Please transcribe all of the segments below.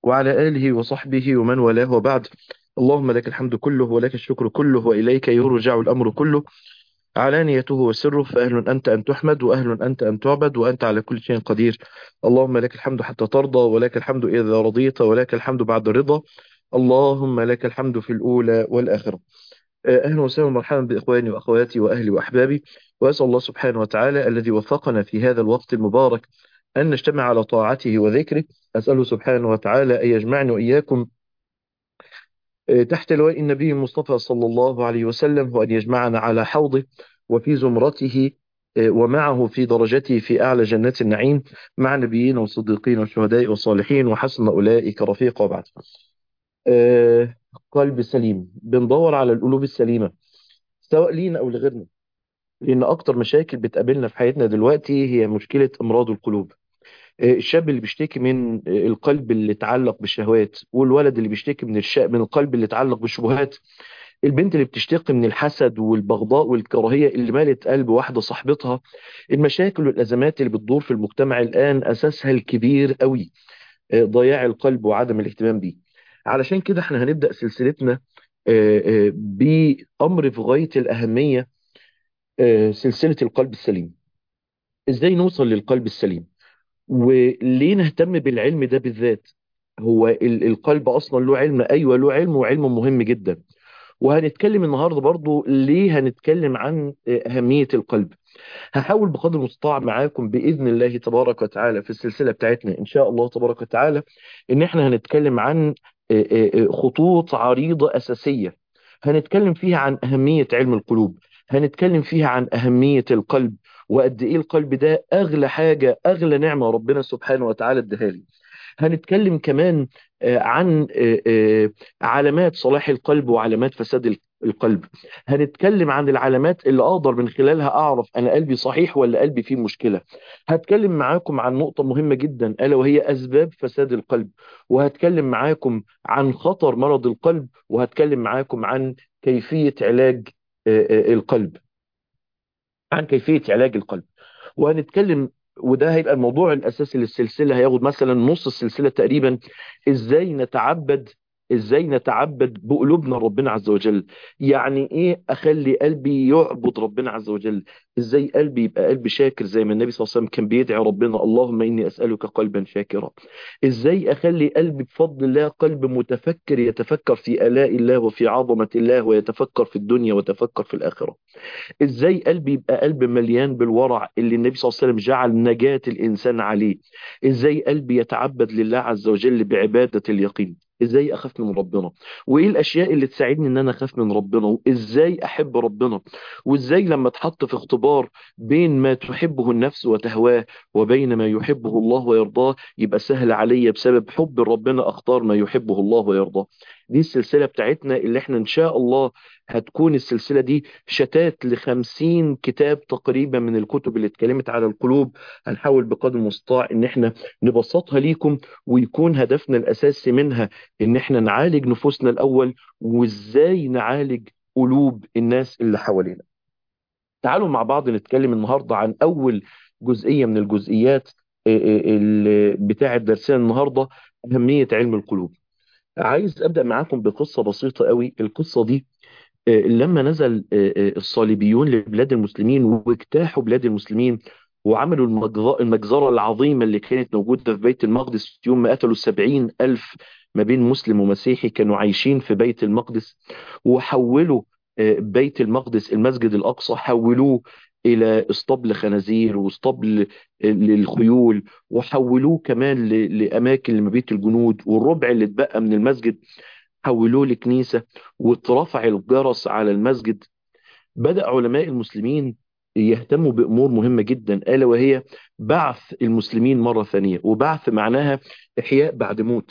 وعلى آله وصحبه ومن والاه وبعد اللهم لك الحمد كله ولك الشكر كله وإليك يرجع الأمر كله علانيته وسره فأهل أنت أن تحمد وأهل أنت أن تعبد وأنت على كل شيء قدير اللهم لك الحمد حتى ترضى ولك الحمد إذا رضيت ولك الحمد بعد الرضا اللهم لك الحمد في الأولى والآخرة أهلا وسهلا ومرحبا بإخواني وأخواتي وأهلي وأحبابي وأسأل الله سبحانه وتعالى الذي وفقنا في هذا الوقت المبارك أن نجتمع على طاعته وذكره أسأله سبحانه وتعالى أن يجمعني وإياكم تحت لواء النبي المصطفى صلى الله عليه وسلم وأن يجمعنا على حوضه وفي زمرته ومعه في درجته في أعلى جنات النعيم مع النبيين والصديقين والشهداء والصالحين وحسن أولئك رفيقا وبعد آه، قلب سليم بندور على القلوب السليمة سواء لينا أو لغيرنا لأن أكتر مشاكل بتقابلنا في حياتنا دلوقتي هي مشكلة أمراض القلوب آه، الشاب اللي بيشتكي من آه، القلب اللي اتعلق بالشهوات والولد اللي بيشتكي من الش... من القلب اللي اتعلق بالشبهات البنت اللي بتشتكي من الحسد والبغضاء والكراهية اللي مالت قلب واحدة صاحبتها المشاكل والأزمات اللي بتدور في المجتمع الآن أساسها الكبير قوي آه، ضياع القلب وعدم الاهتمام بيه علشان كده احنا هنبدأ سلسلتنا آه، آه، بأمر في غاية الأهمية آه، سلسلة القلب السليم ازاي نوصل للقلب السليم وليه نهتم بالعلم ده بالذات هو ال- القلب أصلا له علم أيوة له علم وعلم مهم جدا وهنتكلم النهاردة برضو ليه هنتكلم عن آه، أهمية القلب هحاول بقدر المستطاع معاكم بإذن الله تبارك وتعالى في السلسلة بتاعتنا إن شاء الله تبارك وتعالى إن إحنا هنتكلم عن آه، آه، آه، خطوط عريضة أساسية هنتكلم فيها عن أهمية علم القلوب هنتكلم فيها عن أهمية القلب وقد إيه القلب ده أغلى حاجة أغلى نعمة ربنا سبحانه وتعالى اداها لي هنتكلم كمان آه، عن آه، آه، علامات صلاح القلب وعلامات فساد ال- القلب هنتكلم عن العلامات اللي اقدر من خلالها اعرف انا قلبي صحيح ولا قلبي فيه مشكلة هتكلم معاكم عن نقطة مهمة جدا الا وهي اسباب فساد القلب وهتكلم معاكم عن خطر مرض القلب وهتكلم معاكم عن كيفية علاج آه، آه، القلب عن كيفية علاج القلب وهنتكلم وده هيبقى الموضوع الأساسي للسلسلة هياخد مثلا نص السلسلة تقريبا إزاي نتعبد إزاي نتعبد بقلوبنا ربنا عز وجل يعني إيه أخلي قلبي يعبد ربنا عز وجل إزاي قلبي يبقى قلب شاكر زي ما النبي صلى الله عليه وسلم كان بيدعي ربنا اللهم إني أسألك قلبا شاكرا إزاي أخلي قلبي بفضل الله قلب متفكر يتفكر في آلاء الله وفي عظمة الله ويتفكر في الدنيا ويتفكر في الآخرة ازاي قلبي يبقى قلب مليان بالورع اللي النبي صلى الله عليه وسلم جعل نجاة الانسان عليه ازاي قلبي يتعبد لله عز وجل بعبادة اليقين ازاي اخاف من ربنا وايه الاشياء اللي تساعدني ان انا اخاف من ربنا وازاي احب ربنا وازاي لما اتحط في اختبار بين ما تحبه النفس وتهواه وبين ما يحبه الله ويرضاه يبقى سهل عليا بسبب حب ربنا اختار ما يحبه الله ويرضاه دي السلسلة بتاعتنا اللي احنا ان شاء الله هتكون السلسلة دي شتات لخمسين كتاب تقريبا من الكتب اللي اتكلمت على القلوب هنحاول بقدر المستطاع ان احنا نبسطها ليكم ويكون هدفنا الاساسي منها ان احنا نعالج نفوسنا الاول وازاي نعالج قلوب الناس اللي حوالينا تعالوا مع بعض نتكلم النهاردة عن اول جزئية من الجزئيات اللي بتاعة درسنا النهاردة اهمية علم القلوب عايز ابدأ معاكم بقصة بسيطة قوي القصة دي آه، لما نزل آه، آه، الصليبيون لبلاد المسلمين واجتاحوا بلاد المسلمين وعملوا المجز- المجزرة العظيمة اللي كانت موجودة في بيت المقدس يوم ما قتلوا سبعين ألف ما بين مسلم ومسيحي كانوا عايشين في بيت المقدس وحولوا آه، بيت المقدس المسجد الأقصى حولوه إلى اسطبل خنازير واسطبل للخيول وحولوه كمان ل- لأماكن لمبيت الجنود والربع اللي اتبقى من المسجد حولوه لكنيسة واترفع الجرس على المسجد بدأ علماء المسلمين يهتموا بأمور مهمة جدا ألا وهي بعث المسلمين مرة ثانية وبعث معناها إحياء بعد موت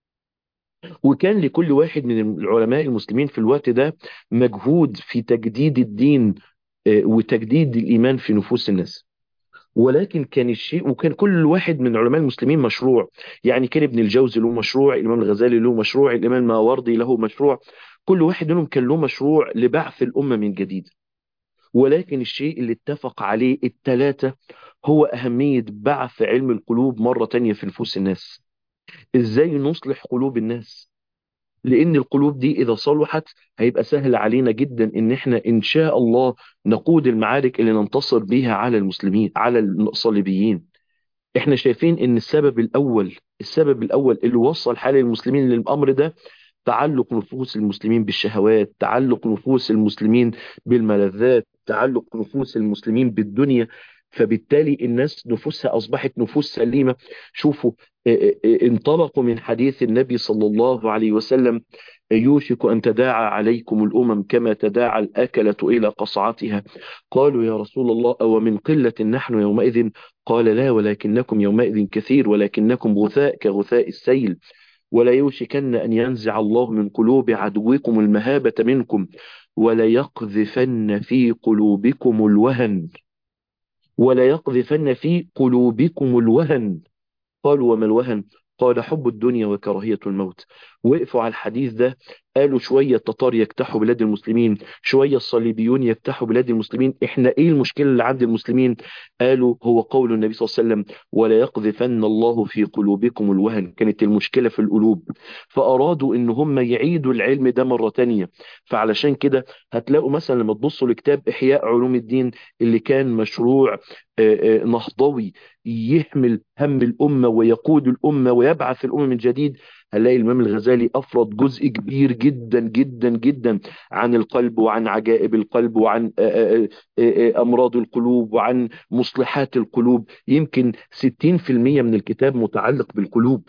وكان لكل واحد من العلماء المسلمين في الوقت ده مجهود في تجديد الدين آه، وتجديد الإيمان في نفوس الناس ولكن كان الشيء وكان كل واحد من علماء المسلمين مشروع يعني كان ابن الجوزي له مشروع الإمام الغزالي له مشروع الإمام الماوردي له مشروع كل واحد منهم كان له مشروع لبعث الأمة من جديد ولكن الشيء اللي اتفق عليه الثلاثة هو أهمية بعث علم القلوب مرة تانية في نفوس الناس ازاي نصلح قلوب الناس لان القلوب دي اذا صلحت هيبقى سهل علينا جدا ان احنا ان شاء الله نقود المعارك اللي ننتصر بيها على المسلمين على الصليبيين احنا شايفين ان السبب الاول السبب الاول اللي وصل حال المسلمين للامر ده تعلق نفوس المسلمين بالشهوات تعلق نفوس المسلمين بالملذات تعلق نفوس المسلمين بالدنيا فبالتالي الناس نفوسها أصبحت نفوس سليمة شوفوا انطلقوا من حديث النبي صلى الله عليه وسلم يوشك أن تداعى عليكم الأمم كما تداعى الأكلة إلى قصعتها قالوا يا رسول الله أو من قلة نحن يومئذ قال لا ولكنكم يومئذ كثير ولكنكم غثاء كغثاء السيل ولا يوشكن أن ينزع الله من قلوب عدوكم المهابة منكم ولا يقذفن في قلوبكم الوهن ولا يقذفن في قلوبكم الوهن قالوا وما الوهن قال حب الدنيا وكراهية الموت وقفوا على الحديث ده قالوا شوية التتار يجتاحوا بلاد المسلمين شوية الصليبيون يجتاحوا بلاد المسلمين احنا ايه المشكلة اللي عند المسلمين قالوا هو قول النبي صلى الله عليه وسلم ولا يقذفن الله في قلوبكم الوهن كانت المشكلة في القلوب فأرادوا ان هم يعيدوا العلم ده مرة تانية فعلشان كده هتلاقوا مثلا لما تبصوا لكتاب إحياء علوم الدين اللي كان مشروع نهضوي يحمل هم الأمة ويقود الأمة ويبعث الأمة من جديد هنلاقي الإمام الغزالي أفرد جزء كبير جدا جدا جدا عن القلب وعن عجائب القلب وعن أمراض القلوب وعن مصلحات القلوب يمكن 60% من الكتاب متعلق بالقلوب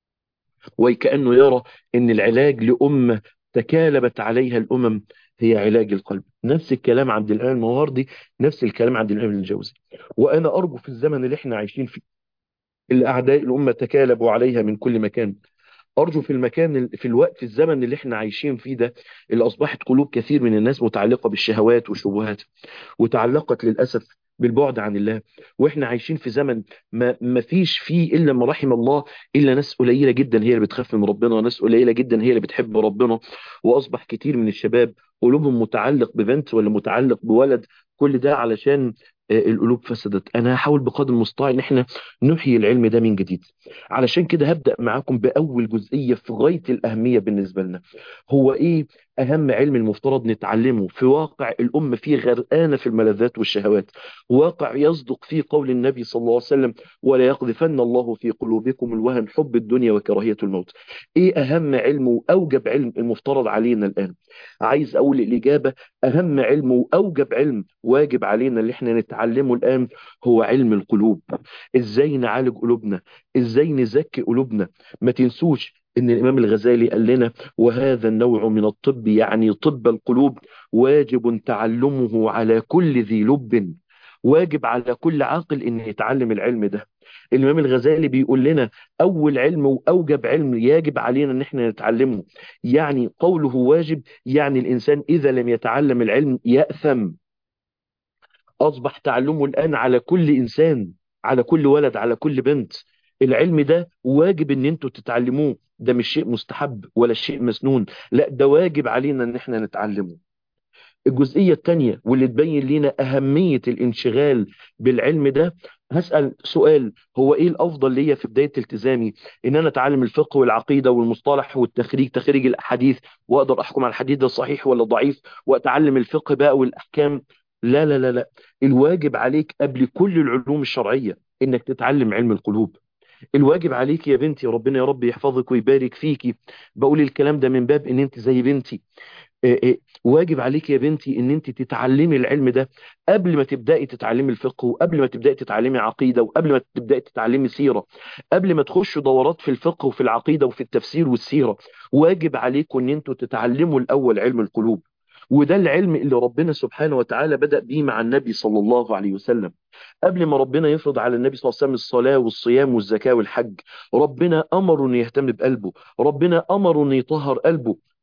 وكأنه يرى أن العلاج لأمة تكالبت عليها الأمم هي علاج القلب نفس الكلام عند الإمام المواردي نفس الكلام عند الإمام الجوزي وأنا أرجو في الزمن اللي احنا عايشين فيه اللي أعداء الأمة تكالبوا عليها من كل مكان أرجو في المكان في الوقت في الزمن اللي احنا عايشين فيه ده اللي أصبحت قلوب كثير من الناس متعلقة بالشهوات والشبهات وتعلقت للأسف بالبعد عن الله واحنا عايشين في زمن ما, ما فيش فيه الا ما رحم الله الا ناس قليله جدا هي اللي بتخاف من ربنا وناس قليله جدا هي اللي بتحب ربنا واصبح كتير من الشباب قلوبهم متعلق ببنت ولا متعلق بولد كل ده علشان القلوب فسدت انا هحاول بقدر المستطاع ان احنا نحيي العلم ده من جديد علشان كده هبدا معاكم باول جزئيه في غايه الاهميه بالنسبه لنا هو ايه اهم علم المفترض نتعلمه في واقع الامه فيه غرقانه في الملذات والشهوات واقع يصدق فيه قول النبي صلى الله عليه وسلم ولا يقذفن الله في قلوبكم الوهن حب الدنيا وكراهيه الموت ايه اهم علم واوجب علم المفترض علينا الان عايز اقول الاجابه اهم علم واوجب علم واجب علينا اللي احنا نتعلمه الان هو علم القلوب ازاي نعالج قلوبنا ازاي نزكي قلوبنا ما تنسوش ان الامام الغزالي قال لنا وهذا النوع من الطب يعني طب القلوب واجب تعلمه على كل ذي لب واجب على كل عاقل ان يتعلم العلم ده الامام الغزالي بيقول لنا اول علم واوجب علم يجب علينا ان احنا نتعلمه يعني قوله واجب يعني الانسان اذا لم يتعلم العلم ياثم اصبح تعلمه الان على كل انسان على كل ولد على كل بنت العلم ده واجب ان انتوا تتعلموه ده مش شيء مستحب ولا شيء مسنون لا ده واجب علينا ان احنا نتعلمه الجزئية الثانية واللي تبين لنا أهمية الانشغال بالعلم ده هسأل سؤال هو إيه الأفضل ليا في بداية التزامي إن أنا أتعلم الفقه والعقيدة والمصطلح والتخريج تخريج الأحاديث وأقدر أحكم على الحديث ده صحيح ولا ضعيف وأتعلم الفقه بقى والأحكام لا لا لا لا الواجب عليك قبل كل العلوم الشرعية إنك تتعلم علم القلوب الواجب عليك يا بنتي ربنا يا رب يحفظك ويبارك فيكي بقول الكلام ده من باب ان انت زي بنتي واجب عليك يا بنتي ان انت تتعلمي العلم ده قبل ما تبداي تتعلمي الفقه وقبل ما تبداي تتعلمي عقيده وقبل ما تبداي تتعلمي سيره قبل ما تخشوا دورات في الفقه وفي العقيده وفي التفسير والسيره واجب عليكم ان انتوا تتعلموا الاول علم القلوب وده العلم اللي ربنا سبحانه وتعالى بدأ به مع النبي صلى الله عليه وسلم قبل ما ربنا يفرض على النبي صلى الله عليه وسلم الصلاة والصيام والزكاة والحج ربنا أمره أن يهتم بقلبه ربنا أمره أن يطهر قلبه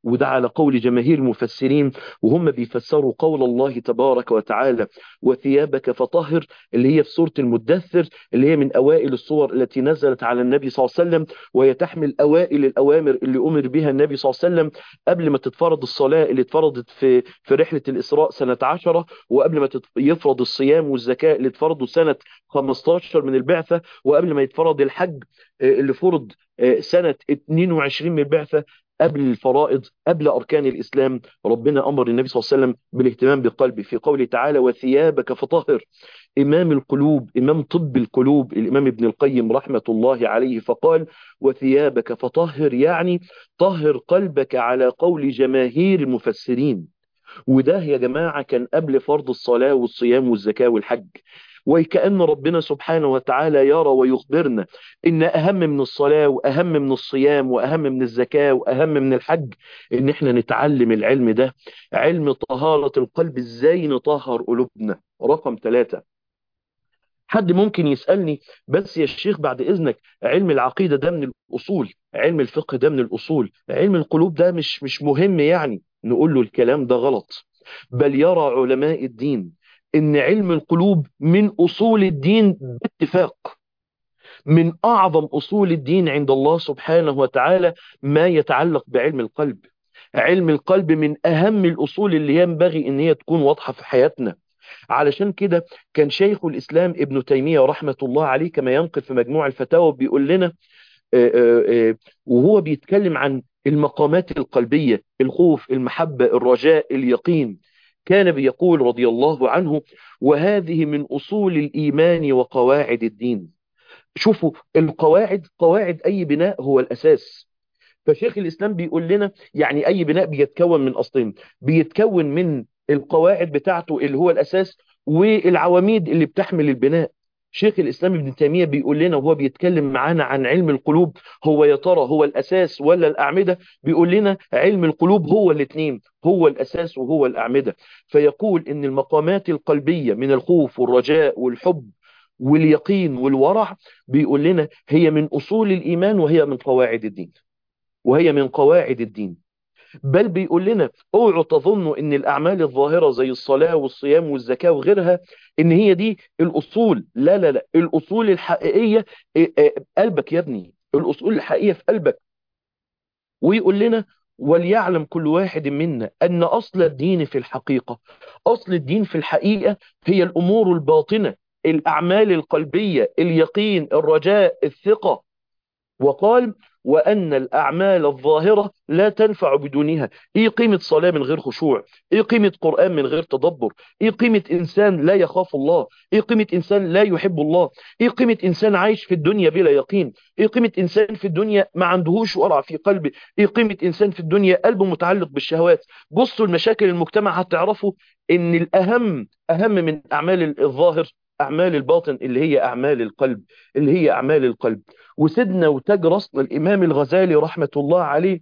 وده على قول جماهير المفسرين وهم بيفسروا قول الله تبارك وتعالى وثيابك فطهر اللي هي في سورة المدثر اللي هي من أوائل الصور التي نزلت على النبي صلى الله عليه وسلم وهي تحمل أوائل الأوامر اللي أمر بها النبي صلى الله عليه وسلم قبل ما تتفرض الصلاة اللي اتفرضت في في رحلة الإسراء سنة عشرة وقبل ما يفرض الصيام والزكاة اللي اتفرضوا سنة 15 من البعثة وقبل ما يتفرض الحج اللي فرض سنة 22 من البعثة قبل الفرائض قبل أركان الإسلام ربنا أمر النبي صلى الله عليه وسلم بالاهتمام بالقلب في قوله تعالى وثيابك فطهر إمام القلوب إمام طب القلوب الإمام ابن القيم رحمة الله عليه فقال وثيابك فطهر يعني طهر قلبك على قول جماهير المفسرين وده يا جماعة كان قبل فرض الصلاة والصيام والزكاة والحج وكأن ربنا سبحانه وتعالى يرى ويخبرنا إن أهم من الصلاة وأهم من الصيام وأهم من الزكاة وأهم من الحج إن إحنا نتعلم العلم ده علم طهارة القلب إزاي نطهر قلوبنا رقم ثلاثة حد ممكن يسألني بس يا الشيخ بعد إذنك علم العقيدة ده من الأصول علم الفقه ده من الأصول علم القلوب ده مش مش مهم يعني نقول له الكلام ده غلط بل يرى علماء الدين ان علم القلوب من اصول الدين باتفاق من اعظم اصول الدين عند الله سبحانه وتعالى ما يتعلق بعلم القلب علم القلب من اهم الاصول اللي ينبغي ان هي تكون واضحه في حياتنا علشان كده كان شيخ الاسلام ابن تيميه رحمه الله عليه كما ينقل في مجموع الفتاوى بيقول لنا وهو بيتكلم عن المقامات القلبيه الخوف المحبه الرجاء اليقين كان بيقول رضي الله عنه وهذه من أصول الإيمان وقواعد الدين شوفوا القواعد قواعد أي بناء هو الأساس فشيخ الإسلام بيقول لنا يعني أي بناء بيتكون من أصلين بيتكون من القواعد بتاعته اللي هو الأساس والعواميد اللي بتحمل البناء شيخ الإسلام ابن تيمية بيقول لنا وهو بيتكلم معانا عن علم القلوب هو يا ترى هو الأساس ولا الأعمدة بيقول لنا علم القلوب هو الاثنين هو الأساس وهو الأعمدة فيقول إن المقامات القلبية من الخوف والرجاء والحب واليقين والورع بيقول لنا هي من أصول الإيمان وهي من قواعد الدين وهي من قواعد الدين بل بيقول لنا اوعوا تظنوا ان الاعمال الظاهره زي الصلاه والصيام والزكاه وغيرها ان هي دي الاصول لا لا لا الاصول الحقيقيه قلبك يا ابني الاصول الحقيقيه في قلبك ويقول لنا وليعلم كل واحد منا ان اصل الدين في الحقيقه اصل الدين في الحقيقه هي الامور الباطنه الاعمال القلبيه اليقين الرجاء الثقه وقال وأن الأعمال الظاهرة لا تنفع بدونها إيه قيمة صلاة من غير خشوع إيه قيمة قرآن من غير تدبر إيه قيمة إنسان لا يخاف الله إيه قيمة إنسان لا يحب الله إيه قيمة إنسان عايش في الدنيا بلا يقين إيه قيمة إنسان في الدنيا ما عندهوش ورع في قلبه إيه قيمة إنسان في الدنيا قلبه متعلق بالشهوات بصوا المشاكل المجتمع هتعرفوا إن الأهم أهم من أعمال الظاهر أعمال الباطن اللي هي أعمال القلب اللي هي أعمال القلب وسيدنا وتاج راسنا الإمام الغزالي رحمة الله عليه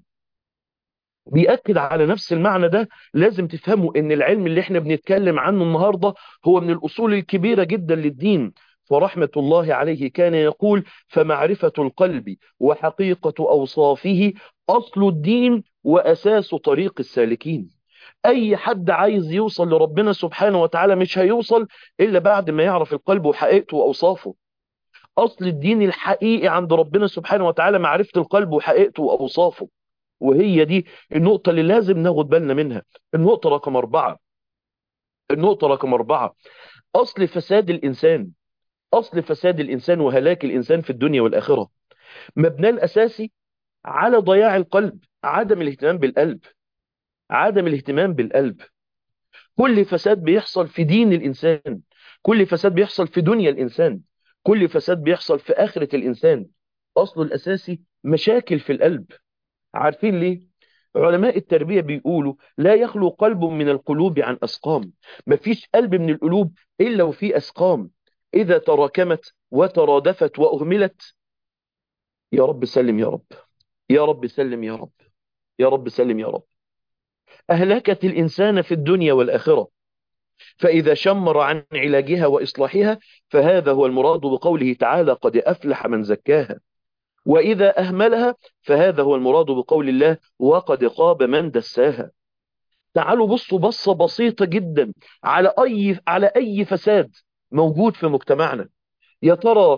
بيأكد على نفس المعنى ده لازم تفهموا ان العلم اللي احنا بنتكلم عنه النهاردة هو من الأصول الكبيرة جدا للدين فرحمة الله عليه كان يقول فمعرفة القلب وحقيقة أوصافه أصل الدين وأساس طريق السالكين أي حد عايز يوصل لربنا سبحانه وتعالى مش هيوصل إلا بعد ما يعرف القلب وحقيقته وأوصافه أصل الدين الحقيقي عند ربنا سبحانه وتعالى معرفة القلب وحقيقته وأوصافه وهي دي النقطة اللي لازم ناخد بالنا منها النقطة رقم أربعة النقطة رقم أربعة أصل فساد الإنسان أصل فساد الإنسان وهلاك الإنسان في الدنيا والآخرة مبناه الأساسي على ضياع القلب عدم الاهتمام بالقلب عدم الاهتمام بالقلب كل فساد بيحصل في دين الإنسان كل فساد بيحصل في دنيا الإنسان كل فساد بيحصل في آخرة الإنسان أصله الأساسي مشاكل في القلب عارفين ليه؟ علماء التربية بيقولوا لا يخلو قلب من القلوب عن أسقام مفيش قلب من القلوب إلا وفيه أسقام إذا تراكمت وترادفت وأهملت يا رب سلم يا رب يا رب سلم يا رب يا رب سلم يا رب أهلكت الإنسان في الدنيا والآخرة فإذا شمر عن علاجها وإصلاحها فهذا هو المراد بقوله تعالى قد أفلح من زكاها وإذا أهملها فهذا هو المراد بقول الله وقد خاب من دساها تعالوا بصوا بصة بسيطة جدا على أي على أي فساد موجود في مجتمعنا يا ترى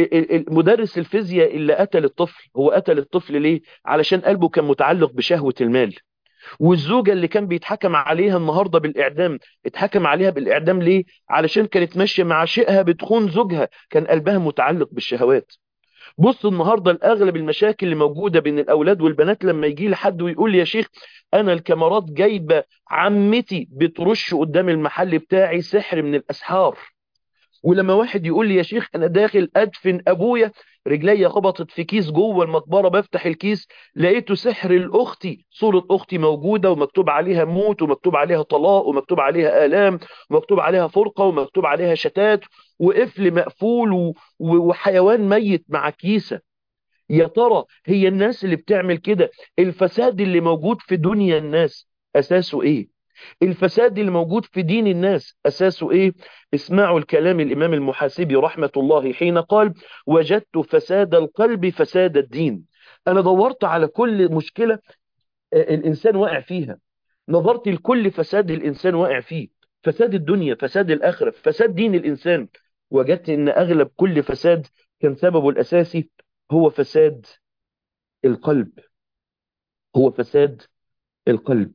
مدرس الفيزياء اللي قتل الطفل هو قتل الطفل ليه علشان قلبه كان متعلق بشهوة المال والزوجة اللي كان بيتحكم عليها النهاردة بالإعدام اتحكم عليها بالإعدام ليه علشان كانت ماشية مع شيئها بتخون زوجها كان قلبها متعلق بالشهوات بص النهاردة الأغلب المشاكل اللي موجودة بين الأولاد والبنات لما يجي لحد ويقول لي يا شيخ أنا الكاميرات جايبة عمتي بترش قدام المحل بتاعي سحر من الأسحار ولما واحد يقول لي يا شيخ انا داخل ادفن ابويا رجليا خبطت في كيس جوه المقبره بفتح الكيس لقيته سحر لاختي صوره اختي موجوده ومكتوب عليها موت ومكتوب عليها طلاق ومكتوب عليها الام ومكتوب عليها فرقه ومكتوب عليها شتات وقفل مقفول و... وحيوان ميت مع كيسه يا ترى هي الناس اللي بتعمل كده الفساد اللي موجود في دنيا الناس اساسه ايه الفساد اللي موجود في دين الناس أساسه إيه؟ اسمعوا الكلام الإمام المحاسبي رحمة الله حين قال وجدت فساد القلب فساد الدين أنا دورت على كل مشكلة الإنسان واقع فيها نظرت لكل فساد الإنسان واقع فيه فساد الدنيا فساد الآخرة فساد دين الإنسان وجدت أن أغلب كل فساد كان سببه الأساسي هو فساد القلب هو فساد القلب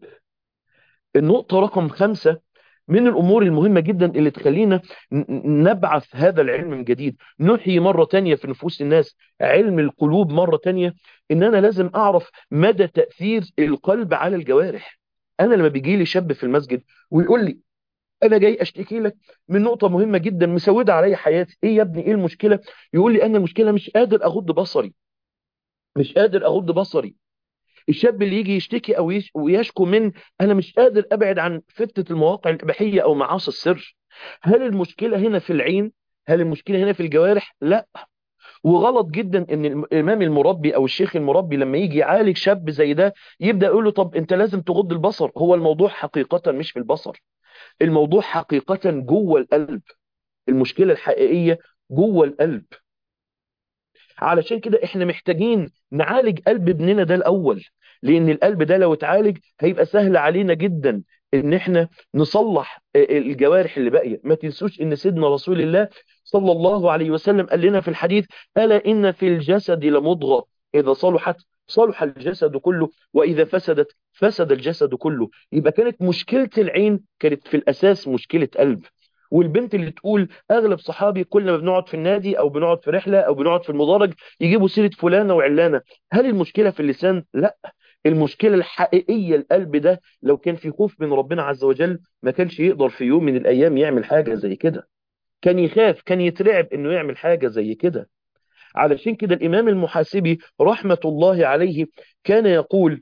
النقطة رقم خمسة من الأمور المهمة جدا اللي تخلينا نبعث هذا العلم من جديد نحيي مرة تانية في نفوس الناس علم القلوب مرة تانية إن أنا لازم أعرف مدى تأثير القلب على الجوارح أنا لما بيجي لي شاب في المسجد ويقول لي أنا جاي أشتكي لك من نقطة مهمة جدا مسودة علي حياتي إيه يا ابني إيه المشكلة يقول لي أنا المشكلة مش قادر أغض بصري مش قادر أغض بصري الشاب اللي يجي يشتكي او ويشكو من انا مش قادر ابعد عن فتة المواقع الاباحيه او معاصي السر هل المشكله هنا في العين هل المشكله هنا في الجوارح لا وغلط جدا ان الامام المربي او الشيخ المربي لما يجي يعالج شاب زي ده يبدا يقول له طب انت لازم تغض البصر هو الموضوع حقيقه مش في البصر الموضوع حقيقه جوه القلب المشكله الحقيقيه جوه القلب علشان كده احنا محتاجين نعالج قلب ابننا ده الاول لان القلب ده لو اتعالج هيبقى سهل علينا جدا ان احنا نصلح الجوارح اللي باقيه ما تنسوش ان سيدنا رسول الله صلى الله عليه وسلم قال لنا في الحديث الا ان في الجسد لمضغه اذا صلحت صلح الجسد كله واذا فسدت فسد الجسد كله يبقى كانت مشكله العين كانت في الاساس مشكله قلب والبنت اللي تقول اغلب صحابي كل ما بنقعد في النادي او بنقعد في رحله او بنقعد في المدرج يجيبوا سيره فلانه وعلانه هل المشكله في اللسان لا المشكله الحقيقيه القلب ده لو كان في خوف من ربنا عز وجل ما كانش يقدر في يوم من الايام يعمل حاجه زي كده كان يخاف كان يترعب انه يعمل حاجه زي كده علشان كده الامام المحاسبي رحمه الله عليه كان يقول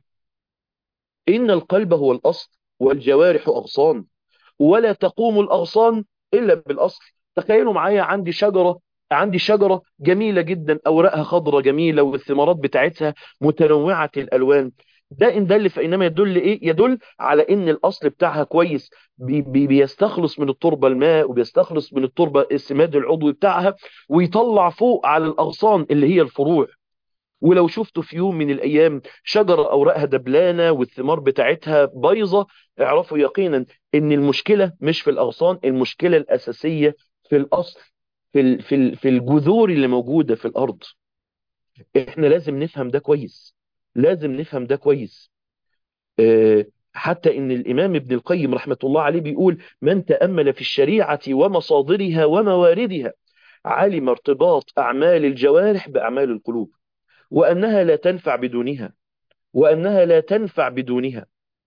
ان القلب هو الاصل والجوارح اغصان ولا تقوم الاغصان الا بالاصل تخيلوا معايا عندي شجره عندي شجره جميله جدا اوراقها خضراء جميله والثمرات بتاعتها متنوعه الالوان ده ان دل فانما يدل ايه يدل على ان الاصل بتاعها كويس بي بي بيستخلص من التربه الماء وبيستخلص من التربه السماد العضوي بتاعها ويطلع فوق على الاغصان اللي هي الفروع ولو شفتوا في يوم من الايام شجره اوراقها دبلانه والثمار بتاعتها بايظه اعرفوا يقينا ان المشكله مش في الاغصان المشكله الاساسيه في الاصل في في في الجذور اللي موجوده في الارض احنا لازم نفهم ده كويس لازم نفهم ده كويس أه حتى ان الامام ابن القيم رحمه الله عليه بيقول من تامل في الشريعه ومصادرها ومواردها علم ارتباط اعمال الجوارح باعمال القلوب وأنها لا تنفع بدونها وأنها لا تنفع بدونها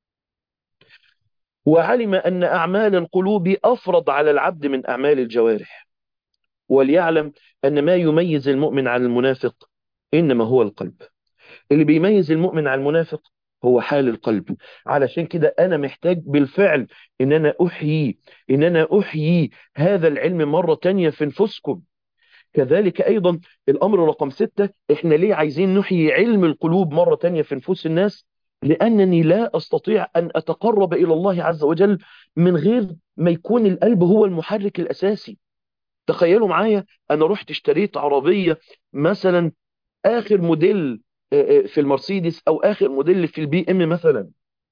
وعلم أن أعمال القلوب أفرض على العبد من أعمال الجوارح وليعلم أن ما يميز المؤمن عن المنافق إنما هو القلب اللي بيميز المؤمن عن المنافق هو حال القلب علشان كده أنا محتاج بالفعل إن أنا أحيي إن أنا أحيي هذا العلم مرة تانية في نفسكم كذلك أيضا الأمر رقم ستة إحنا ليه عايزين نحيي علم القلوب مرة تانية في نفوس الناس لأنني لا أستطيع أن أتقرب إلى الله عز وجل من غير ما يكون القلب هو المحرك الأساسي تخيلوا معايا أنا رحت اشتريت عربية مثلا اخر موديل في المرسيدس او اخر موديل في البي ام مثلا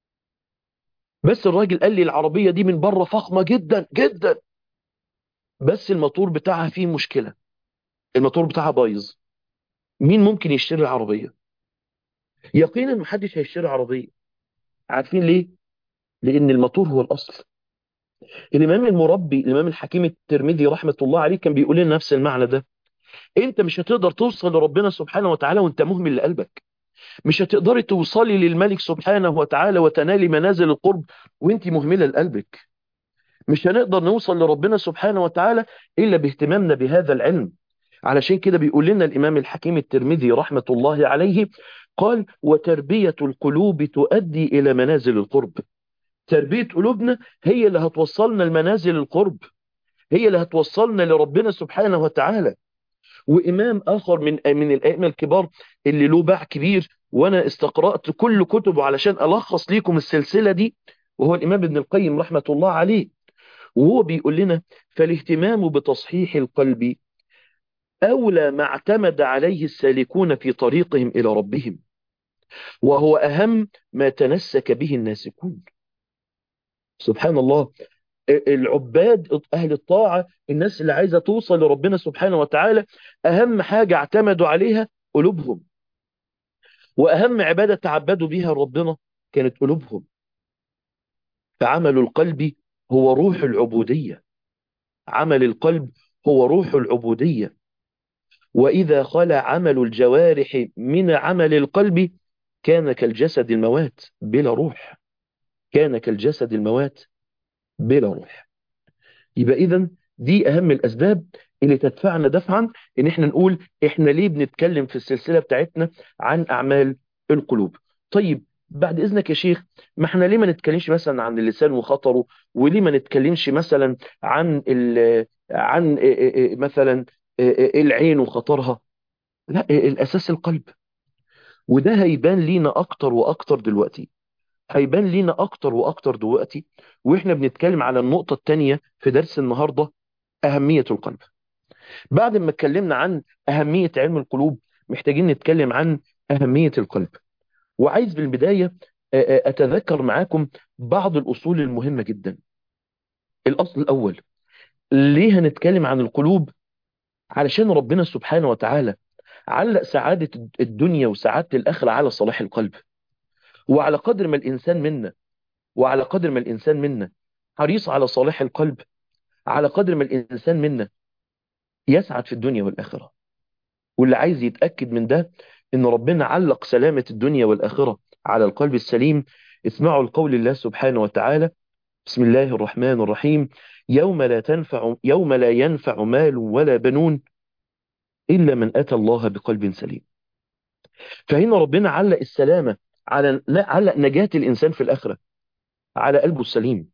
بس الراجل قال لي العربيه دي من بره فخمه جدا جدا بس الموتور بتاعها فيه مشكله الموتور بتاعها بايظ مين ممكن يشتري العربيه يقينا محدش هيشتري عربيه عارفين ليه لان الموتور هو الاصل الامام المربي الامام الحكيم الترمذي رحمه الله عليه كان بيقول لنا نفس المعنى ده انت مش هتقدر توصل لربنا سبحانه وتعالى وانت مهمل لقلبك مش هتقدري توصلي للملك سبحانه وتعالى وتنالي منازل القرب وانت مهملة لقلبك مش هنقدر نوصل لربنا سبحانه وتعالى إلا باهتمامنا بهذا العلم علشان كده بيقول لنا الإمام الحكيم الترمذي رحمة الله عليه قال وتربية القلوب تؤدي إلى منازل القرب تربية قلوبنا هي اللي هتوصلنا لمنازل القرب هي اللي هتوصلنا لربنا سبحانه وتعالى وإمام آخر من من الأئمة الكبار اللي له باع كبير وأنا استقرأت كل كتبه علشان ألخص ليكم السلسلة دي وهو الإمام ابن القيم رحمة الله عليه وهو بيقول لنا فالاهتمام بتصحيح القلب أولى ما اعتمد عليه السالكون في طريقهم إلى ربهم وهو أهم ما تنسك به الناسكون سبحان الله العباد أهل الطاعة الناس اللي عايزة توصل لربنا سبحانه وتعالى أهم حاجة اعتمدوا عليها قلوبهم وأهم عبادة تعبدوا بها ربنا كانت قلوبهم فعمل القلب هو روح العبودية عمل القلب هو روح العبودية وإذا خلى عمل الجوارح من عمل القلب كان كالجسد الموات بلا روح كان كالجسد الموات بلا روح يبقى إذن دي أهم الأسباب اللي تدفعنا دفعا إن إحنا نقول إحنا ليه بنتكلم في السلسلة بتاعتنا عن أعمال القلوب طيب بعد إذنك يا شيخ ما إحنا ليه ما نتكلمش مثلا عن اللسان وخطره وليه ما نتكلمش مثلا عن ال عن مثلا العين وخطرها لا الأساس القلب وده هيبان لينا أكتر وأكتر دلوقتي هيبان لينا أكتر وأكتر دلوقتي وإحنا بنتكلم على النقطة الثانية في درس النهاردة أهمية القلب بعد ما اتكلمنا عن أهمية علم القلوب محتاجين نتكلم عن أهمية القلب وعايز بالبداية أتذكر معاكم بعض الأصول المهمة جدا الأصل الأول ليه هنتكلم عن القلوب علشان ربنا سبحانه وتعالى علق سعادة الدنيا وسعادة الآخرة على صلاح القلب وعلى قدر ما الإنسان منا وعلى قدر ما الإنسان منا حريص على صلاح القلب على قدر ما الإنسان منا يسعد في الدنيا والآخرة واللي عايز يتأكد من ده إن ربنا علق سلامة الدنيا والآخرة على القلب السليم اسمعوا القول الله سبحانه وتعالى بسم الله الرحمن الرحيم يوم لا تنفع يوم لا ينفع مال ولا بنون إلا من أتى الله بقلب سليم فهنا ربنا علق السلامة على علق نجاة الإنسان في الآخرة على قلبه السليم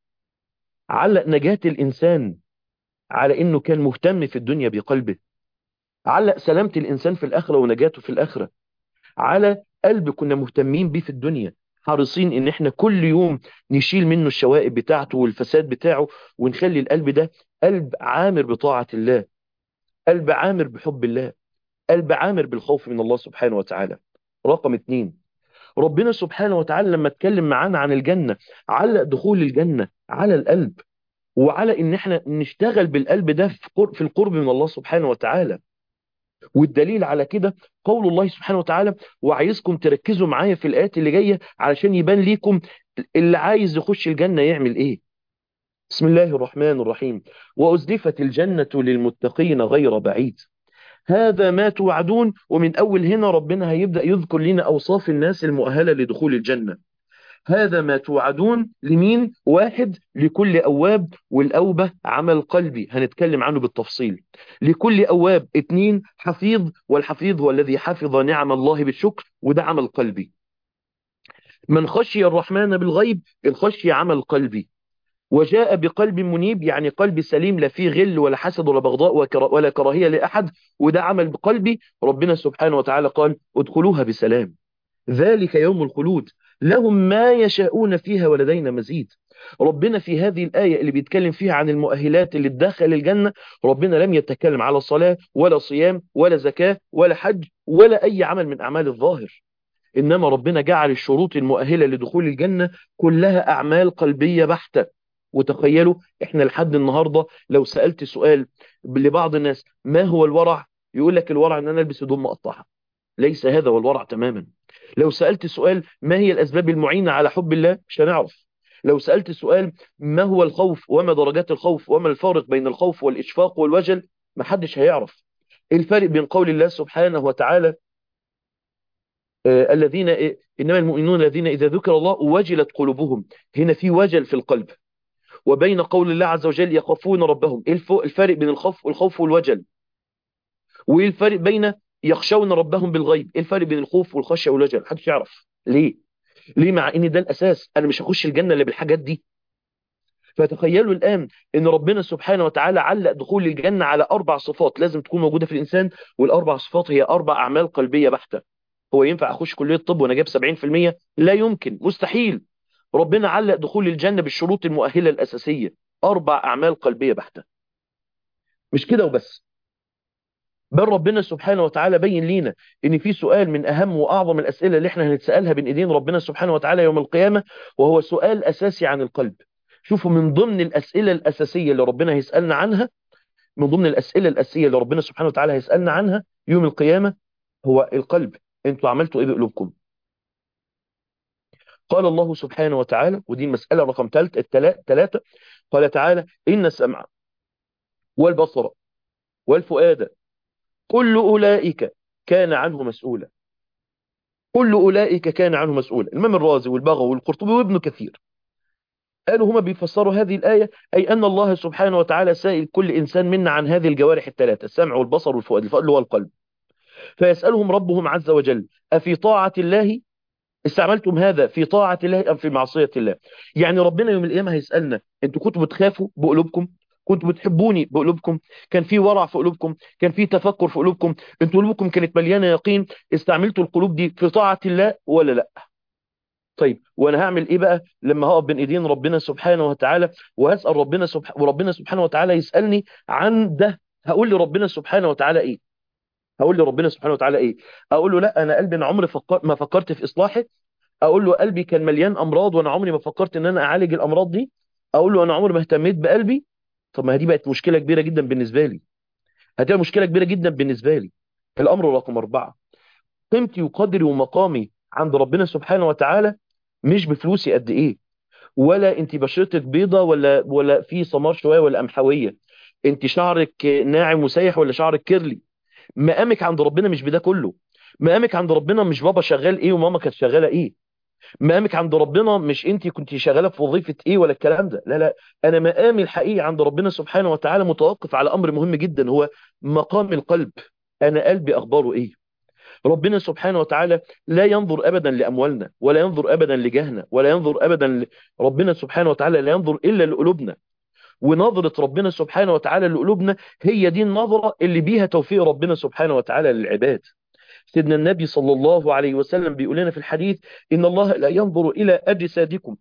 علق نجاة الإنسان على إنه كان مهتم في الدنيا بقلبه علق سلامة الإنسان في الآخرة ونجاته في الآخرة على قلب كنا مهتمين بيه في الدنيا حريصين ان احنا كل يوم نشيل منه الشوائب بتاعته والفساد بتاعه ونخلي القلب ده قلب عامر بطاعة الله قلب عامر بحب الله قلب عامر بالخوف من الله سبحانه وتعالى رقم اتنين ربنا سبحانه وتعالى لما اتكلم معانا عن الجنة علق دخول الجنة على القلب وعلى ان احنا نشتغل بالقلب ده في القرب من الله سبحانه وتعالى والدليل على كده قول الله سبحانه وتعالى وعايزكم تركزوا معايا في الآيات اللي جاية علشان يبان ليكم اللي عايز يخش الجنة يعمل ايه بسم الله الرحمن الرحيم وأزلفت الجنة للمتقين غير بعيد هذا ما توعدون ومن أول هنا ربنا هيبدأ يذكر لنا أوصاف الناس المؤهلة لدخول الجنة هذا ما توعدون لمين واحد لكل أواب والأوبة عمل قلبي هنتكلم عنه بالتفصيل لكل أواب اتنين حفيظ والحفيظ هو الذي حفظ نعم الله بالشكر وده عمل قلبي من خشي الرحمن بالغيب الخشي عمل قلبي وجاء بقلب منيب يعني قلب سليم لا فيه غل ولا حسد ولا بغضاء ولا كراهية لأحد وده عمل بقلبي ربنا سبحانه وتعالى قال ادخلوها بسلام ذلك يوم الخلود لهم ما يشاءون فيها ولدينا مزيد ربنا في هذه الآية اللي بيتكلم فيها عن المؤهلات اللي تدخل الجنة ربنا لم يتكلم على صلاة ولا صيام ولا زكاة ولا حج ولا أي عمل من أعمال الظاهر إنما ربنا جعل الشروط المؤهلة لدخول الجنة كلها أعمال قلبية بحتة وتخيلوا إحنا لحد النهاردة لو سألت سؤال لبعض الناس ما هو الورع يقول لك الورع أن أنا ألبس هدوم مقطعة ليس هذا هو الورع تماما لو سألت سؤال ما هي الأسباب المعينة على حب الله مش هنعرف لو سألت سؤال ما هو الخوف وما درجات الخوف وما الفارق بين الخوف والإشفاق والوجل محدش هيعرف الفرق بين قول الله سبحانه وتعالى آه الذين إنما المؤمنون الذين إذا ذكر الله وجلت قلوبهم هنا في وجل في القلب وبين قول الله عز وجل يخافون ربهم الفرق بين الخوف والخوف والوجل وايه الفرق بين يخشون ربهم بالغيب ايه الفرق بين الخوف والخشيه والوجل محدش يعرف ليه ليه مع ان ده الاساس انا مش هخش الجنه الا بالحاجات دي فتخيلوا الان ان ربنا سبحانه وتعالى علق دخول الجنه على اربع صفات لازم تكون موجوده في الانسان والاربع صفات هي اربع اعمال قلبيه بحته هو ينفع اخش كليه الطب وانا جايب 70% لا يمكن مستحيل ربنا علق دخول الجنه بالشروط المؤهله الاساسيه اربع اعمال قلبيه بحته مش كده وبس بل ربنا سبحانه وتعالى بين لينا ان في سؤال من اهم واعظم الاسئله اللي احنا هنتسالها بين ايدين ربنا سبحانه وتعالى يوم القيامه وهو سؤال اساسي عن القلب شوفوا من ضمن الاسئله الاساسيه اللي ربنا هيسالنا عنها من ضمن الاسئله الاساسيه اللي ربنا سبحانه وتعالى هيسالنا عنها يوم القيامه هو القلب انتوا عملتوا ايه بقلوبكم قال الله سبحانه وتعالى ودي المساله رقم ثلاثة قال تعالى ان السمع والبصر والفؤاد كل أولئك كان عنه مسؤولا كل أولئك كان عنه مسؤولا الإمام الرازي والبغوي والقرطبي وابن كثير قالوا هما بيفسروا هذه الآية أي أن الله سبحانه وتعالى سائل كل إنسان منا عن هذه الجوارح الثلاثة السمع والبصر والفؤاد الفؤاد اللي هو القلب فيسألهم ربهم عز وجل أفي طاعة الله استعملتم هذا في طاعة الله أم في معصية الله يعني ربنا يوم القيامة هيسألنا أنتوا كنتوا بتخافوا بقلوبكم كنتوا بتحبوني بقلوبكم كان في ورع في قلوبكم كان في تفكر في قلوبكم انتوا قلوبكم كانت مليانه يقين استعملتوا القلوب دي في طاعه الله ولا لا طيب وانا هعمل ايه بقى لما هقف بين ايدين ربنا سبحانه وتعالى وهسال ربنا سبحانه وربنا سبحانه وتعالى يسالني عن ده هقول لربنا سبحانه وتعالى ايه هقول لربنا سبحانه وتعالى ايه اقول له لا انا قلبي انا عمري فكر ما فكرت في اصلاحه اقول له قلبي كان مليان امراض وانا عمري ما فكرت ان انا اعالج الامراض دي اقول له انا عمري ما اهتميت بقلبي طب ما دي بقت مشكلة كبيرة جدا بالنسبة لي هتبقى مشكلة كبيرة جدا بالنسبة لي الأمر رقم أربعة قيمتي وقدري ومقامي عند ربنا سبحانه وتعالى مش بفلوسي قد إيه ولا أنت بشرتك بيضة ولا ولا في سمار شوية ولا قمحوية أنت شعرك ناعم وسايح ولا شعرك كيرلي مقامك عند ربنا مش بده كله مقامك عند ربنا مش بابا شغال إيه وماما كانت شغالة إيه مقامك عند ربنا مش انت كنت شغاله في وظيفه ايه ولا الكلام ده لا لا انا مقامي الحقيقي عند ربنا سبحانه وتعالى متوقف على امر مهم جدا هو مقام القلب انا قلبي اخباره ايه ربنا سبحانه وتعالى لا ينظر ابدا لاموالنا ولا ينظر ابدا لجهنا ولا ينظر ابدا ل... ربنا سبحانه وتعالى لا ينظر الا لقلوبنا ونظرة ربنا سبحانه وتعالى لقلوبنا هي دي النظرة اللي بيها توفيق ربنا سبحانه وتعالى للعباد سيدنا النبي صلى الله عليه وسلم بيقول لنا في الحديث إن الله لا ينظر إلى أجسادكم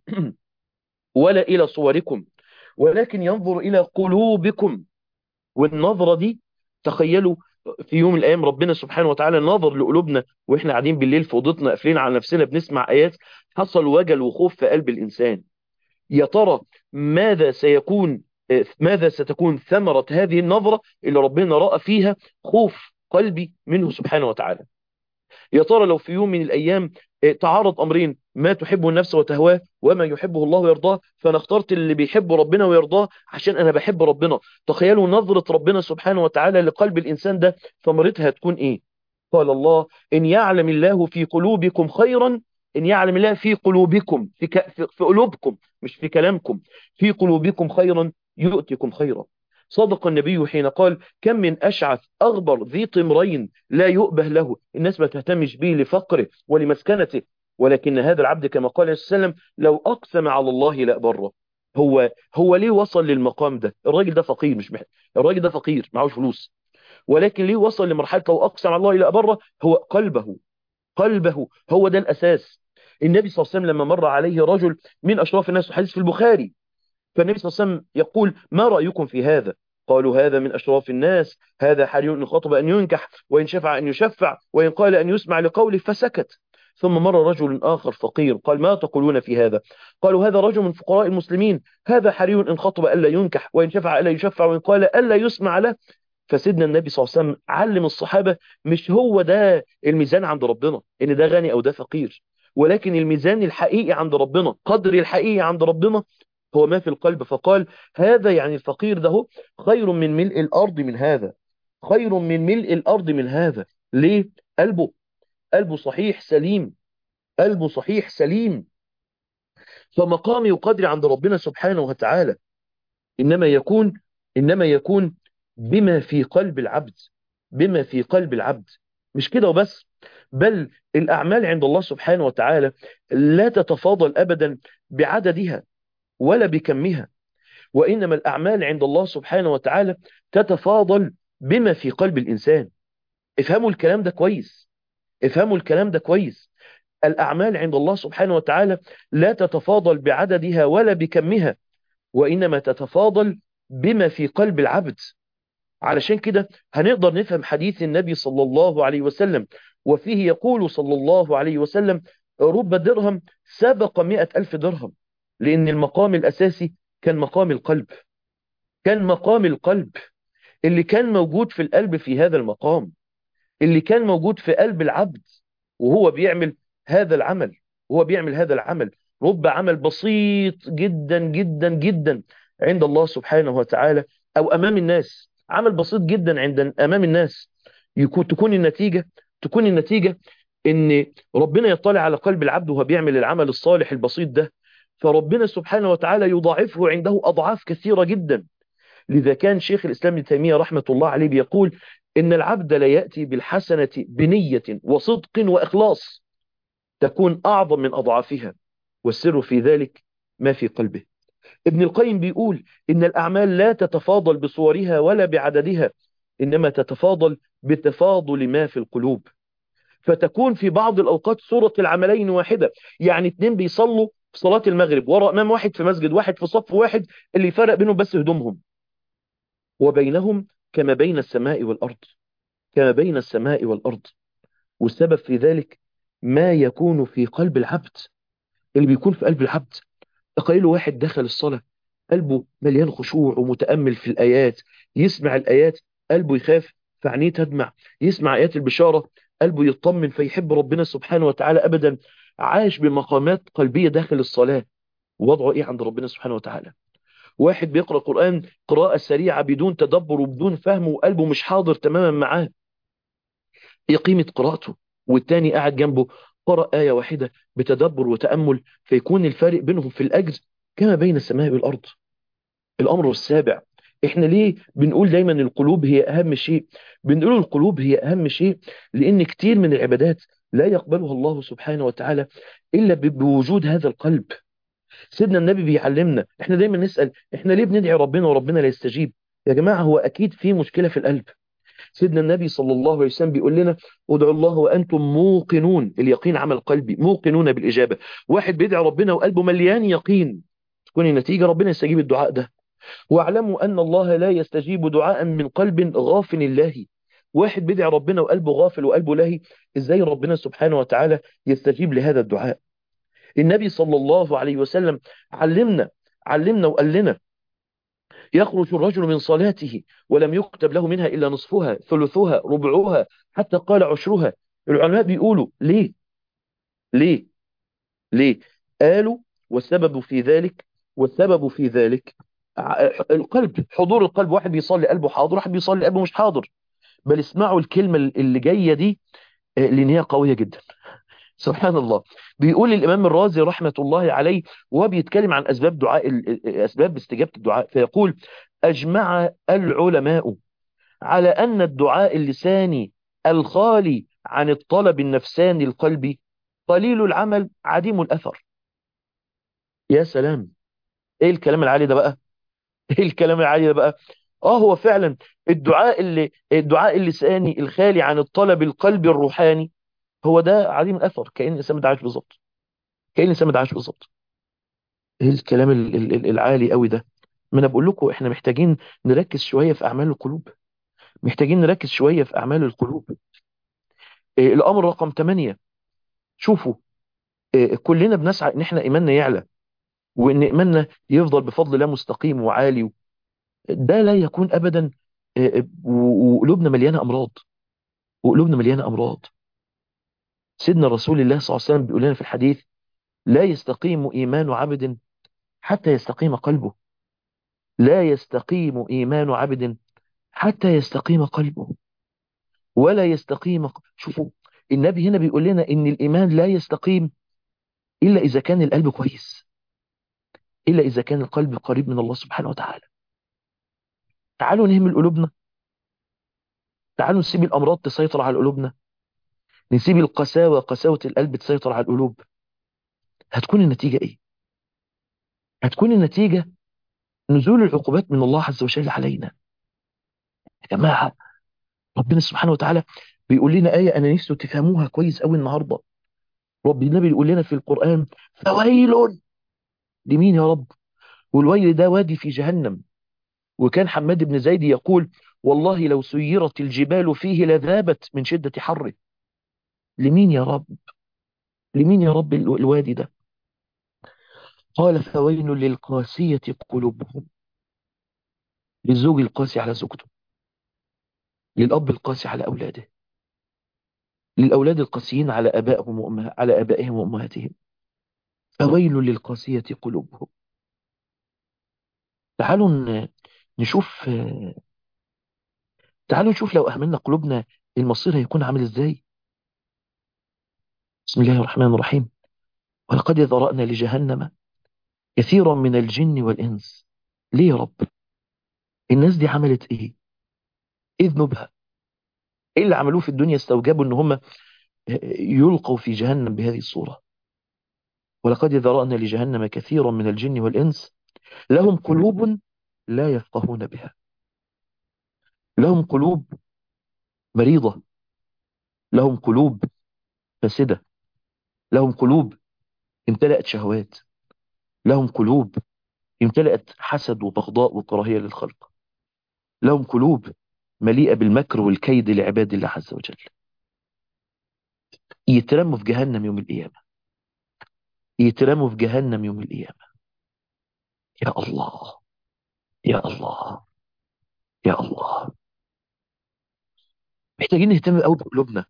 ولا إلى صوركم ولكن ينظر إلى قلوبكم والنظرة دي تخيلوا في يوم من الأيام ربنا سبحانه وتعالى نظر لقلوبنا وإحنا قاعدين بالليل في أوضتنا قافلين على نفسنا بنسمع آيات حصل وجل وخوف في قلب الإنسان يا ترى ماذا سيكون ماذا ستكون ثمرة هذه النظرة اللي ربنا رأى فيها خوف قلبي منه سبحانه وتعالى يا ترى لو في يوم من الأيام تعارض أمرين ما تحبه النفس وتهواه وما يحبه الله ويرضاه فأنا اخترت اللي بيحبه ربنا ويرضاه عشان أنا بحب ربنا تخيلوا نظرة ربنا سبحانه وتعالى لقلب الإنسان ده ثمرتها هتكون إيه قال الله إن يعلم الله في قلوبكم خيرا إن يعلم الله في قلوبكم في, ك... في قلوبكم مش في كلامكم في قلوبكم خيرا يؤتكم خيرا صدق النبي حين قال كم من أشعث أغبر ذي طمرين لا يؤبه له الناس ما تهتمش به لفقره ولمسكنته ولكن هذا العبد كما قال عليه وسلم لو أقسم على الله لا بره هو هو ليه وصل للمقام ده الراجل ده فقير مش محتاج الراجل ده فقير معهوش فلوس ولكن ليه وصل لمرحلة لو أقسم على الله لا بره هو قلبه قلبه هو ده الأساس النبي صلى الله عليه وسلم لما مر عليه رجل من أشراف الناس حديث في البخاري فالنبي صلى الله عليه وسلم يقول ما رأيكم في هذا قالوا هذا من أشراف الناس هذا حري إن خطب أن ينكح وإن شفع أن يشفع وإن قال أن يسمع لقوله فسكت ثم مر رجل آخر فقير قال ما تقولون في هذا قالوا هذا رجل من فقراء المسلمين هذا حري إن خطب ألا ينكح وإن شفع ألا يشفع وإن قال ألا يسمع له فسيدنا النبي صلى الله عليه وسلم علم الصحابة مش هو ده الميزان عند ربنا إن ده غني أو ده فقير ولكن الميزان الحقيقي عند ربنا قدر الحقيقي عند ربنا هو ما في القلب فقال هذا يعني الفقير ده خير من ملء الأرض من هذا خير من ملء الأرض من هذا ليه؟ قلبه قلبه صحيح سليم قلبه صحيح سليم فمقامي وقدري عند ربنا سبحانه وتعالى إنما يكون إنما يكون بما في قلب العبد بما في قلب العبد مش كده وبس بل الأعمال عند الله سبحانه وتعالى لا تتفاضل أبدا بعددها ولا بكمها وإنما الأعمال عند الله سبحانه وتعالى تتفاضل بما في قلب الإنسان افهموا الكلام ده كويس افهموا الكلام ده كويس الأعمال عند الله سبحانه وتعالى لا تتفاضل بعددها ولا بكمها وإنما تتفاضل بما في قلب العبد علشان كده هنقدر نفهم حديث النبي صلى الله عليه وسلم وفيه يقول صلى الله عليه وسلم رب درهم سبق مئة ألف درهم لأن المقام الأساسي كان مقام القلب كان مقام القلب اللي كان موجود في القلب في هذا المقام اللي كان موجود في قلب العبد وهو بيعمل هذا العمل وهو بيعمل هذا العمل رب عمل بسيط جدا جدا جدا عند الله سبحانه وتعالى أو أمام الناس عمل بسيط جدا عند أمام الناس يكون تكون النتيجة تكون النتيجة ان ربنا يطلع على قلب العبد وهو بيعمل العمل الصالح البسيط ده فربنا سبحانه وتعالى يضاعفه عنده أضعاف كثيرة جدا لذا كان شيخ الإسلام ابن تيمية رحمة الله عليه بيقول إن العبد لا يأتي بالحسنة بنية وصدق وإخلاص تكون أعظم من أضعافها والسر في ذلك ما في قلبه ابن القيم بيقول إن الأعمال لا تتفاضل بصورها ولا بعددها إنما تتفاضل بتفاضل ما في القلوب فتكون في بعض الأوقات صورة العملين واحدة يعني اتنين بيصلوا في صلاة المغرب وراء امام واحد في مسجد واحد في صف واحد اللي فرق بينهم بس هدومهم وبينهم كما بين السماء والأرض كما بين السماء والأرض والسبب في ذلك ما يكون في قلب العبد اللي بيكون في قلب العبد تخيل واحد دخل الصلاة قلبه مليان خشوع ومتأمل في الآيات يسمع الآيات قلبه يخاف فعينيه تدمع يسمع آيات البشارة قلبه يطمن فيحب ربنا سبحانه وتعالى أبدا عاش بمقامات قلبية داخل الصلاة وضعه إيه عند ربنا سبحانه وتعالى واحد بيقرأ قرآن قراءة سريعة بدون تدبر وبدون فهم وقلبه مش حاضر تماما معاه هي قيمة قراءته والتاني قاعد جنبه قرأ آية واحدة بتدبر وتأمل فيكون الفارق بينهم في الأجر كما بين السماء والأرض الأمر السابع احنا ليه بنقول دايما القلوب هي أهم شيء بنقول القلوب هي أهم شيء لأن كتير من العبادات لا يقبلها الله سبحانه وتعالى إلا بوجود هذا القلب سيدنا النبي بيعلمنا احنا دايما نسأل احنا ليه بندعي ربنا وربنا لا يستجيب يا جماعة هو أكيد في مشكلة في القلب سيدنا النبي صلى الله عليه وسلم بيقول لنا ادعوا الله وأنتم موقنون اليقين عمل قلبي موقنون بالإجابة واحد بيدعي ربنا وقلبه مليان يقين تكون النتيجة ربنا يستجيب الدعاء ده واعلموا أن الله لا يستجيب دعاء من قلب غافل الله واحد بيدعي ربنا وقلبه غافل وقلبه لاهي ازاي ربنا سبحانه وتعالى يستجيب لهذا الدعاء النبي صلى الله عليه وسلم علمنا علمنا وقال لنا يخرج الرجل من صلاته ولم يكتب له منها إلا نصفها ثلثها ربعها حتى قال عشرها العلماء بيقولوا ليه ليه ليه قالوا والسبب في ذلك والسبب في ذلك القلب حضور القلب واحد بيصلي قلبه حاضر واحد بيصلي قلبه مش حاضر بل اسمعوا الكلمة اللي جاية دي لأن هي قوية جدا سبحان الله بيقول الإمام الرازي رحمة الله عليه وهو بيتكلم عن أسباب دعاء أسباب استجابة الدعاء فيقول أجمع العلماء على أن الدعاء اللساني الخالي عن الطلب النفساني القلبي قليل العمل عديم الأثر يا سلام ايه الكلام العالي ده بقى ايه الكلام العالي ده بقى اه هو فعلا الدعاء اللي الدعاء اللساني الخالي عن الطلب القلبي الروحاني هو ده عديم الاثر كان الانسان ما دعاش بالظبط كأن الإنسان ما دعاش بالظبط ايه الكلام ال- ال- ال- العالي قوي ده ما انا بقول لكم احنا محتاجين نركز شوية في أعمال القلوب محتاجين نركز شوية في أعمال القلوب إيه الأمر رقم 8 شوفوا إيه كلنا بنسعى ان احنا ايماننا يعلى وان ايماننا يفضل بفضل الله مستقيم وعالي ده لا يكون ابدا إيه، و- وقلوبنا مليانة امراض وقلوبنا مليانة امراض سيدنا رسول الله صلى الله عليه وسلم بيقول لنا في الحديث لا يستقيم ايمان عبد حتى يستقيم قلبه لا يستقيم ايمان عبد حتى يستقيم قلبه ولا يستقيم ق- شوفوا النبي هنا بيقول لنا ان الايمان لا يستقيم الا اذا كان القلب كويس الا اذا كان القلب قريب من الله سبحانه وتعالى تعالوا نهمل قلوبنا تعالوا نسيب الامراض تسيطر على قلوبنا نسيب القساوه قساوه القلب تسيطر على القلوب هتكون النتيجه ايه هتكون النتيجه نزول العقوبات من الله عز وجل علينا يا جماعه ربنا سبحانه وتعالى بيقول لنا ايه انا نفسي تفهموها كويس قوي النهارده ربنا بيقول لنا في القران فويل لمين يا رب والويل ده وادي في جهنم وكان حماد بن زيد يقول والله لو سيرت الجبال فيه لذابت من شدة حره لمين يا رب لمين يا رب ال- الوادي ده قال فويل للقاسية قلوبهم للزوج القاسي على زوجته للأب القاسي على أولاده للأولاد القاسيين على آبائهم وأمها على آبائهم وأمهاتهم فويل للقاسية قلوبهم تعالوا ن- نشوف تعالوا نشوف لو أهملنا قلوبنا المصير هيكون عامل إزاي بسم الله الرحمن الرحيم ولقد ذرأنا لجهنم كثيرا من الجن والإنس ليه يا رب الناس دي عملت إيه إيه ذنوبها إيه اللي عملوه في الدنيا استوجبوا إن هم يلقوا في جهنم بهذه الصورة ولقد ذرأنا لجهنم كثيرا من الجن والإنس لهم قلوب لا يفقهون بها لهم قلوب مريضة لهم قلوب فاسدة لهم قلوب امتلأت شهوات لهم قلوب امتلأت حسد وبغضاء وكراهية للخلق لهم قلوب مليئة بالمكر والكيد لعباد الله عز وجل يترموا في جهنم يوم القيامة يترموا في جهنم يوم القيامة يا الله يا الله يا الله محتاجين نهتم قوي بقلوبنا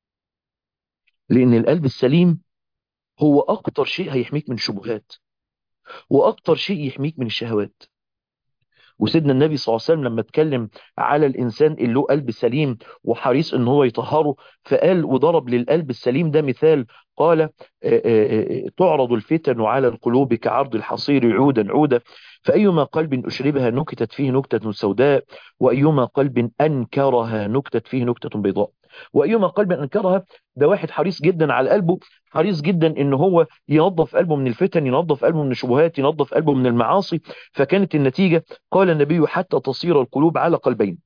لأن القلب السليم هو أكتر شيء هيحميك من الشبهات وأكتر شيء يحميك من الشهوات وسيدنا النبي صلى الله عليه وسلم لما اتكلم على الإنسان اللي له قلب سليم وحريص ان هو يطهره فقال وضرب للقلب السليم ده مثال قال آه، آه، آه، تعرض الفتن على القلوب كعرض الحصير عودا عودا فأيما قلب أشربها نكتت فيه نكتة سوداء وأيما قلب أنكرها نكتت فيه نكتة بيضاء وأيما قلب أنكرها ده واحد حريص جدا على قلبه حريص جدا ان هو ينظف قلبه من الفتن ينظف قلبه من الشبهات ينظف قلبه من المعاصي فكانت النتيجة قال النبي حتى تصير القلوب على قلبين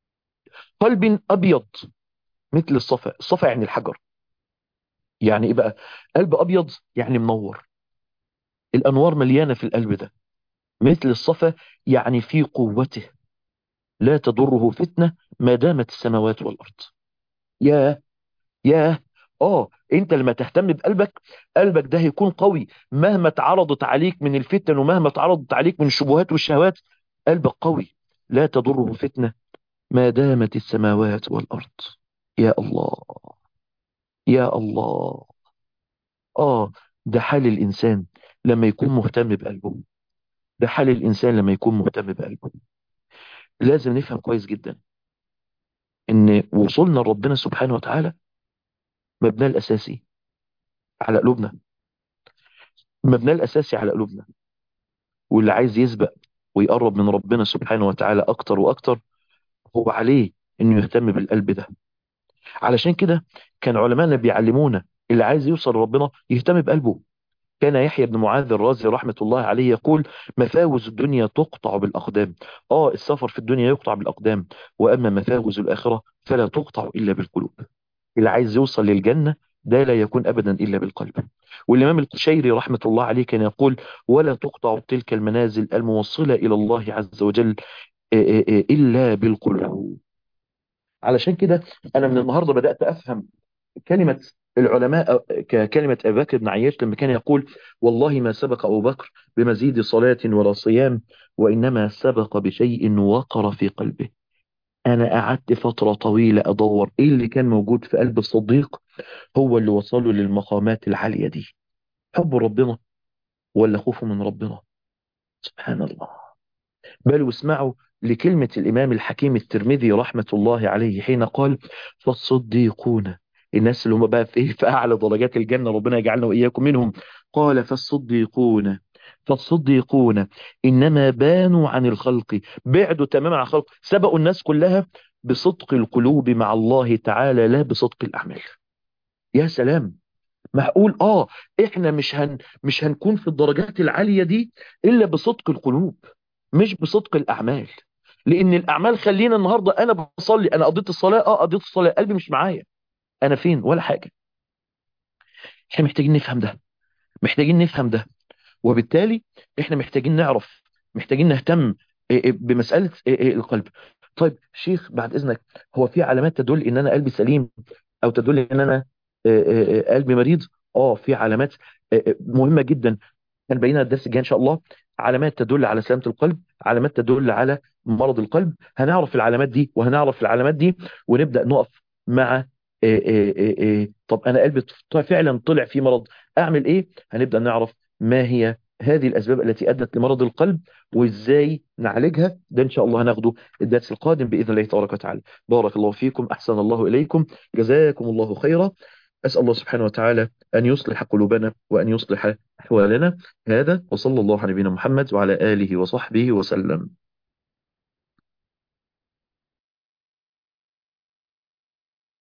قلب أبيض مثل الصفا الصفا يعني الحجر يعني إيه بقى قلب أبيض يعني منور الأنوار مليانة في القلب ده مثل الصفا يعني في قوته لا تضره فتنة ما دامت السماوات والأرض يا يا اه انت لما تهتم بقلبك قلبك ده هيكون قوي مهما اتعرضت عليك من الفتن ومهما اتعرضت عليك من الشبهات والشهوات قلبك قوي لا تضره فتنة ما دامت السماوات والأرض يا الله يا الله آه ده حال الإنسان لما يكون مهتم بقلبه ده حال الإنسان لما يكون مهتم بقلبه لازم نفهم كويس جدا إن وصولنا لربنا سبحانه وتعالى مبناه الأساسي على قلوبنا مبناه الأساسي على قلوبنا واللي عايز يسبق ويقرب من ربنا سبحانه وتعالى أكتر وأكتر هو عليه إنه يهتم بالقلب ده علشان كده كان علماءنا بيعلمونا اللي عايز يوصل لربنا يهتم بقلبه كان يحيى بن معاذ الرازي رحمة الله عليه يقول مفاوز الدنيا تقطع بالأقدام آه السفر في الدنيا يقطع بالأقدام وأما مفاوز الآخرة فلا تقطع إلا بالقلوب اللي عايز يوصل للجنة ده لا يكون أبدا إلا بالقلب والإمام القشيري رحمة الله عليه كان يقول ولا تقطع تلك المنازل الموصلة إلى الله عز وجل إلا بالقلوب علشان كده أنا من النهاردة بدأت أفهم كلمة العلماء ككلمة أبي بكر بن عياش لما كان يقول والله ما سبق أبو بكر بمزيد صلاة ولا صيام وإنما سبق بشيء وقر في قلبه أنا قعدت فترة طويلة أدور إيه اللي كان موجود في قلب الصديق هو اللي وصله للمقامات العالية دي حب ربنا ولا خوفه من ربنا سبحان الله بل واسمعوا لكلمة الإمام الحكيم الترمذي رحمة الله عليه حين قال فالصديقون الناس اللي هم بقى في, إيه في أعلى درجات الجنة ربنا يجعلنا وإياكم منهم قال فالصديقون فالصديقون إنما بانوا عن الخلق بعدوا تماما عن الخلق سبقوا الناس كلها بصدق القلوب مع الله تعالى لا بصدق الأعمال يا سلام معقول اه احنا مش هن مش هنكون في الدرجات العالية دي الا بصدق القلوب مش بصدق الاعمال لان الاعمال خلينا النهاردة انا بصلي انا قضيت الصلاة اه قضيت الصلاة قلبي مش معايا انا فين ولا حاجة احنا محتاجين نفهم ده محتاجين نفهم ده وبالتالي احنا محتاجين نعرف محتاجين نهتم بمسألة القلب طيب شيخ بعد اذنك هو في علامات تدل ان انا قلبي سليم او تدل ان انا قلبي مريض اه في علامات مهمة جدا كان بينا الدرس الجاي ان شاء الله علامات تدل على سلامة القلب علامات تدل على مرض القلب هنعرف العلامات دي وهنعرف العلامات دي ونبدأ نقف مع إيه إيه إيه طب انا قلبي فعلا طلع في مرض اعمل ايه هنبدأ نعرف ما هي هذه الأسباب التي أدت لمرض القلب وإزاي نعالجها ده إن شاء الله هناخده الدرس القادم بإذن الله تبارك وتعالى بارك الله فيكم أحسن الله إليكم جزاكم الله خيرا أسأل الله سبحانه وتعالى أن يصلح قلوبنا وأن يصلح أحوالنا هذا وصلى الله على نبينا محمد وعلى آله وصحبه وسلم